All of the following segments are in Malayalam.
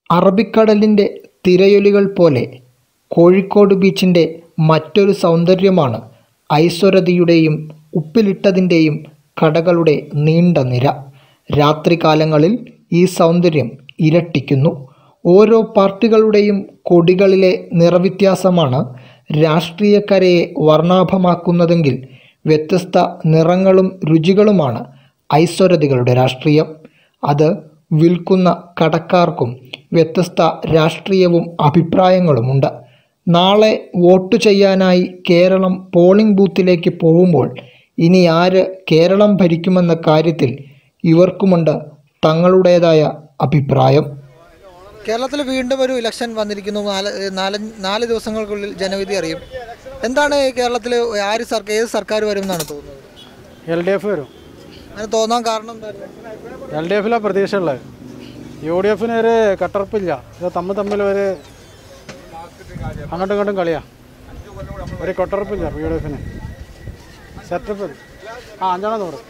അറബിക്കടലിൻ്റെ തിരയൊലികൾ പോലെ കോഴിക്കോട് ബീച്ചിൻ്റെ മറ്റൊരു സൗന്ദര്യമാണ് ഐശ്വര്യതയുടെയും ഉപ്പിലിട്ടതിൻ്റെയും കടകളുടെ നീണ്ട നിര രാത്രികാലങ്ങളിൽ ഈ സൗന്ദര്യം ഇരട്ടിക്കുന്നു ഓരോ പാർട്ടികളുടെയും കൊടികളിലെ നിറവ്യത്യാസമാണ് രാഷ്ട്രീയക്കരയെ വർണ്ണാഭമാക്കുന്നതെങ്കിൽ വ്യത്യസ്ത നിറങ്ങളും രുചികളുമാണ് ഐശ്വര്യതകളുടെ രാഷ്ട്രീയം അത് വിൽക്കുന്ന കടക്കാർക്കും വ്യത്യസ്ത രാഷ്ട്രീയവും അഭിപ്രായങ്ങളുമുണ്ട് നാളെ വോട്ട് ചെയ്യാനായി കേരളം പോളിംഗ് ബൂത്തിലേക്ക് പോകുമ്പോൾ ഇനി ആര് കേരളം ഭരിക്കുമെന്ന കാര്യത്തിൽ ഇവർക്കുമുണ്ട് തങ്ങളുടേതായ അഭിപ്രായം കേരളത്തിൽ വീണ്ടും ഒരു ഇലക്ഷൻ വന്നിരിക്കുന്നു നാല് നാല് നാല് ദിവസങ്ങൾക്കുള്ളിൽ ജനവിധി അറിയും എന്താണ് കേരളത്തിൽ ആര് സർക്കാർ ഏത് സർക്കാർ വരും എന്നാണ് തോന്നുന്നത് എൽ ഡി എഫ് വരും അങ്ങനെ തോന്നാൻ കാരണം എന്തായിരുന്നു എൽ ഡി എഫിലാണ് പ്രതീക്ഷ ഉള്ളത് യു ഡി എഫിന് ഒരു കട്ടർപ്പില്ല ഇത് തമ്മിൽ തമ്മിൽ ഒരു അങ്ങോട്ടും ഇങ്ങോട്ടും കളിയാ ഒരു കട്ടർപ്പില്ല യു ഡി എഫിന് സെറ്റപ്പ് ആ അഞ്ചാണെന്ന് പറയും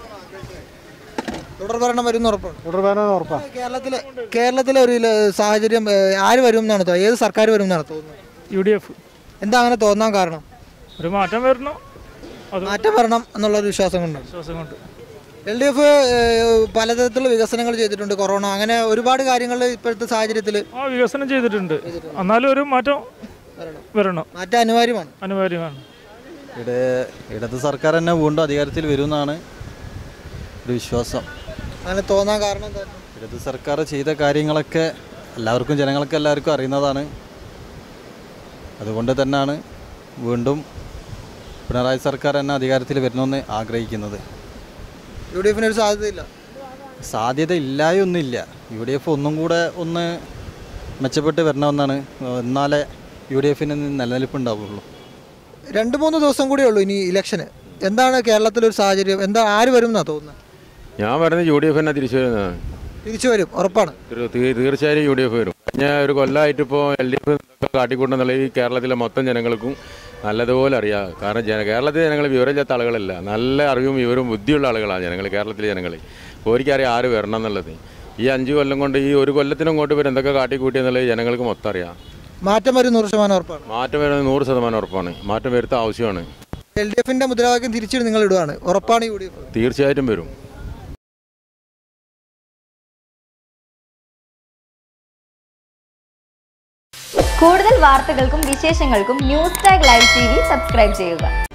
തുടർ ഭരണം വരും എന്ന് ഉറപ്പാണ് തുടർ ഭരണം ഉറപ്പാണ് കേരളത്തിലെ കേരളത്തിലെ ഒരു ഇല- സാഹചര്യം ഏഹ്, ആര് വരും എന്നാണ് തോന്നുന്നത് ഏത് സർക്കാർ വരും എന്നാണ് തോന്നുന്നത് യു ഡി എഫ് എന്താ അങ്ങനെ തോന്നാൻ കാരണം ഒരു മാറ്റം വരണം അത് മാറ്റം വരണം എന്നുള്ളൊരു വിശ്വാസം കൊണ്ടാണ് വിശ്വാസം കൊണ്ട് എൽ ഡി എഫ് പലതരത്തിലുള്ള വികസനങ്ങൾ ചെയ്തിട്ടുണ്ട് കൊറോണ അങ്ങനെ ഒരുപാട് കാര്യങ്ങൾ ഇപ്പോഴത്തെ സാഹചര്യത്തിൽ ആ വികസനം ചെയ്തിട്ടുണ്ട് എന്നാലും ഒരു മാറ്റം വരണം മാറ്റം അനിവാര്യമാണ് അനിവാര്യമാണ് ഇവിടെ ഇടത് സർക്കാർ തന്നെ വീണ്ടും അധികാരത്തിൽ വരുമെന്നാണ് ഒരു വിശ്വാസം അങ്ങനെ തോന്നാൻ കാരണം എന്താ ഇടത് സർക്കാർ ചെയ്ത കാര്യങ്ങളൊക്കെ എല്ലാവർക്കും ജനങ്ങൾക്ക് എല്ലാവർക്കും അറിയുന്നതാണ് അതുകൊണ്ട് തന്നെയാണ് വീണ്ടും പിണറായി സർക്കാർ തന്നെ അധികാരത്തിൽ വരണമെന്ന് ആഗ്രഹിക്കുന്നത് യു ഡി എഫിന് ഒരു സാധ്യതയില്ല സാധ്യത ഇല്ലായൊന്നുമില്ല യു ഡി എഫ് ഒന്നും കൂടെ ഒന്ന് മെച്ചപ്പെട്ട് വരണമെന്നാണ് എന്നാലേ യു ഡി എഫിന് നിലനിൽപ്പുണ്ടാവുള്ളൂ രണ്ട് മൂന്ന് ദിവസം കൂടിയേ ഉള്ളൂ ഇനി ഇലക്ഷന് എന്താണ് കേരളത്തിലൊരു സാഹചര്യം എന്താ ആര് വരും എന്നാ തോന്നുന്നത് ഞാൻ പറയുന്നത് യു ഡി എഫ് തന്നെ തിരിച്ചു വരുന്നതാണ് തിരിച്ചു വരും ഉറപ്പാണ് തീർ- തീ- തീർച്ചയായും യു ഡി എഫ് വരും ഞാൻ ഒരു കൊല്ലമായിട്ട് ഇപ്പോൾ എൽ ഡി എഫ് കാട്ടിക്കൊണ്ടെന്നുള്ള ഈ കേരളത്തിലെ മൊത്തം ജനങ്ങൾക്കും നല്ലതുപോലെ അറിയാം കാരണം ജന കേരളത്തിലെ ജനങ്ങൾ വിവരമില്ലാത്ത ആളുകളല്ല നല്ല അറിവും വിവരവും ബുദ്ധിയുള്ള ആളുകളാണ് ജനങ്ങൾ കേരളത്തിലെ ജനങ്ങൾ ഓരിക്കറിയാം ആര് വരണം എന്നുള്ളത് ഈ അഞ്ച് കൊല്ലം കൊണ്ട് ഈ ഒരു കൊല്ലത്തിനും കൊണ്ട് ഇവർ എന്തൊക്കെ കാട്ടിക്കൂട്ടി എന്നുള്ളത് ജനങ്ങൾക്ക് മൊത്തം അറിയാം മാറ്റം വരും നൂറ് ശതമാനം ഉറപ്പാണ് മാറ്റം വരുന്നത് നൂറ് ശതമാനം ഉറപ്പാണ് മാറ്റം വരുത്ത ആവശ്യമാണ് എൽ ഡി എഫിന്റെ മുദ്രാവാക്യം തിരിച്ചു നിങ്ങൾ ഇടുകയാണ് ഉറപ്പാണ് യു ഡി എഫ് തീർച്ചയായിട്ടും വരും കൂടുതൽ വാർത്തകൾക്കും വിശേഷങ്ങൾക്കും news tag live T V subscribe ചെയ്യുക